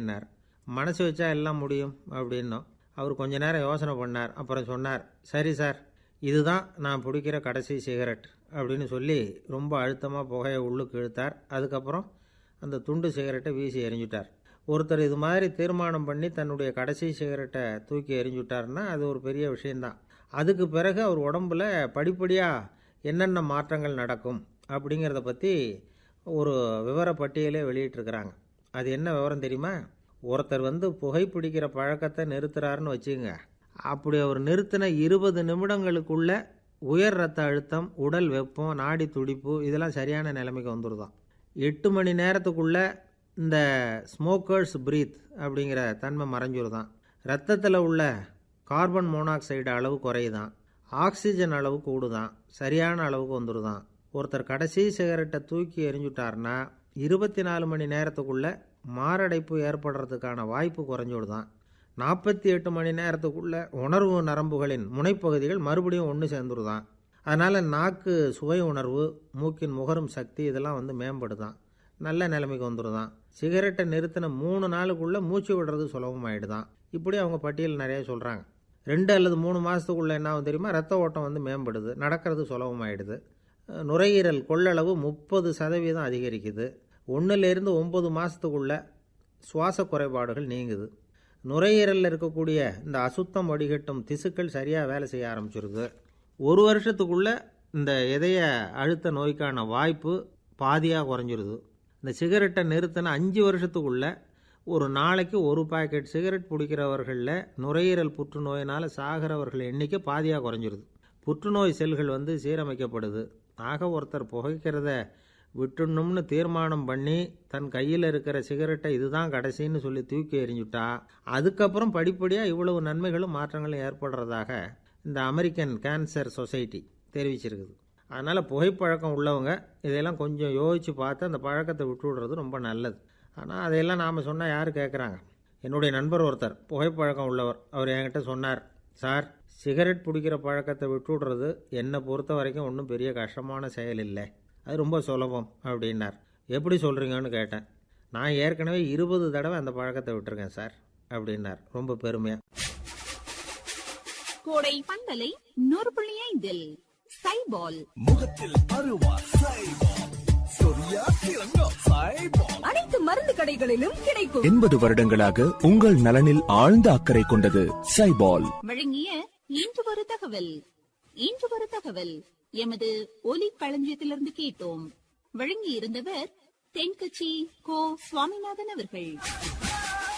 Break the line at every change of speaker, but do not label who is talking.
அப்படின்னார் மனசு வச்சா எல்லாம் முடியும் அப்படின்னோம் அவர் கொஞ்ச நேரம் யோசனை பண்ணார் அப்புறம் சொன்னார் சரி சார் இதுதான் நான் பிடிக்கிற கடைசி சிகரெட் அப்படின்னு சொல்லி ரொம்ப அழுத்தமாக புகையை உள்ளுக்கு இழுத்தார் அதுக்கப்புறம் அந்த துண்டு சிகரெட்டை வீசி எறிஞ்சுட்டார் ஒருத்தர் இது மாதிரி தீர்மானம் பண்ணி தன்னுடைய கடைசி சிகரெட்டை தூக்கி எறிஞ்சுட்டாருன்னா அது ஒரு பெரிய விஷயந்தான் அதுக்கு பிறகு அவர் உடம்புல படிப்படியாக என்னென்ன மாற்றங்கள் நடக்கும் அப்படிங்கிறத பற்றி ஒரு விவரப்பட்டியலே வெளியிட்டிருக்கிறாங்க அது என்ன விவரம் தெரியுமா ஒருத்தர் வந்து புகைப்பிடிக்கிற பழக்கத்தை நிறுத்துறாருன்னு வச்சுங்க அப்படி அவர் நிறுத்தின இருபது நிமிடங்களுக்குள்ள உயர் ரத்த அழுத்தம் உடல் வெப்பம் நாடி துடிப்பு இதெல்லாம் சரியான நிலைமைக்கு வந்துருதான் எட்டு மணி நேரத்துக்குள்ள இந்த ஸ்மோக்கர்ஸ் பிரீத் அப்படிங்கிற தன்மை மறைஞ்சிருதான் ரத்தத்தில் உள்ள கார்பன் மோனாக்சைடு அளவு குறையுதான் ஆக்சிஜன் அளவு கூடுதான் சரியான அளவுக்கு வந்துருதான் ஒருத்தர் கடைசி சிகரெட்டை தூக்கி எறிஞ்சுட்டாருன்னா இருபத்தி நாலு மணி நேரத்துக்குள்ள மாரடைப்பு ஏற்படுறதுக்கான வாய்ப்பு குறைஞ்சுடுதான் நாற்பத்தி எட்டு மணி நேரத்துக்குள்ள உணர்வு நரம்புகளின் முனைப்பகுதிகள் மறுபடியும் ஒன்று சேர்ந்துருதான் அதனால் நாக்கு சுவை உணர்வு மூக்கின் முகரும் சக்தி இதெல்லாம் வந்து மேம்படுதான் நல்ல நிலைமைக்கு வந்துருதான் சிகரெட்டை நிறுத்தின மூணு நாளுக்குள்ளே மூச்சு விடுறது சுலபமாயிடுதான் இப்படி அவங்க பட்டியல் நிறைய சொல்கிறாங்க ரெண்டு அல்லது மூணு மாதத்துக்குள்ளே என்ன ஆகும் தெரியுமா ரத்த ஓட்டம் வந்து மேம்படுது நடக்கிறது சுலபமாயிடுது நுரையீரல் கொள்ளளவு முப்பது சதவீதம் அதிகரிக்குது ஒன்றுலேருந்து ஒம்பது மாதத்துக்குள்ள சுவாச குறைபாடுகள் நீங்குது நுரையீரலில் இருக்கக்கூடிய இந்த அசுத்தம் வடிகட்டும் திசுக்கள் சரியாக வேலை செய்ய ஆரம்பிச்சிருது ஒரு வருஷத்துக்குள்ள இந்த இதய அழுத்த நோய்க்கான வாய்ப்பு பாதியாக குறைஞ்சிருது இந்த சிகரெட்டை நிறுத்தின அஞ்சு வருஷத்துக்குள்ள ஒரு நாளைக்கு ஒரு பாக்கெட் சிகரெட் பிடிக்கிறவர்களில் நுரையீரல் புற்றுநோயினால் சாகிறவர்கள் எண்ணிக்கை பாதியாக குறைஞ்சிருது புற்றுநோய் செல்கள் வந்து சீரமைக்கப்படுது ஆக ஒருத்தர் புகைக்கிறத விட்டுணும்னு தீர்மானம் பண்ணி தன் கையில் இருக்கிற சிகரெட்டை இதுதான் கடைசின்னு சொல்லி தூக்கி எறிஞ்சுட்டா அதுக்கப்புறம் படிப்படியாக இவ்வளவு நன்மைகளும் மாற்றங்களும் ஏற்படுறதாக இந்த அமெரிக்கன் கேன்சர் சொசைட்டி தெரிவிச்சிருக்குது அதனால் புகைப்பழக்கம் உள்ளவங்க இதையெல்லாம் கொஞ்சம் யோசித்து பார்த்து அந்த பழக்கத்தை விட்டு விடுறது ரொம்ப நல்லது ஆனால் அதையெல்லாம் நாம் சொன்னால் யார் கேட்குறாங்க என்னுடைய நண்பர் ஒருத்தர் புகைப்பழக்கம் உள்ளவர் அவர் என்கிட்ட சொன்னார் சார் சிகரெட் பிடிக்கிற பழக்கத்தை விட்டு விடுறது என்னை பொறுத்த வரைக்கும் ஒன்றும் பெரிய கஷ்டமான செயல் இல்லை அது ரொம்ப சுலபம் அப்படின்னார் எப்படி சொல்கிறீங்கன்னு கேட்டேன் நான் ஏற்கனவே இருபது தடவை அந்த பழக்கத்தை விட்டுருக்கேன் சார் அப்படின்னார் ரொம்ப பெருமையாக
கோடை பந்தலை நூறு புள்ளி ஐந்தில் சைபால்
முகத்தில் அருவா சைபால் சொரியா திறங்கோ சைபால்
அனைத்து மருந்து கடைகளிலும் கிடைக்கும்
எண்பது வருடங்களாக உங்கள் நலனில் ஆழ்ந்த அக்கறை கொண்டது சைபால்
வழங்கிய இன்று ஒரு தகவல் இன்று ஒரு தகவல் எமது ஒலி களஞ்சியத்திலிருந்து கேட்டோம் வழங்கி இருந்தவர் தென்கட்சி கோ சுவாமிநாதன் அவர்கள்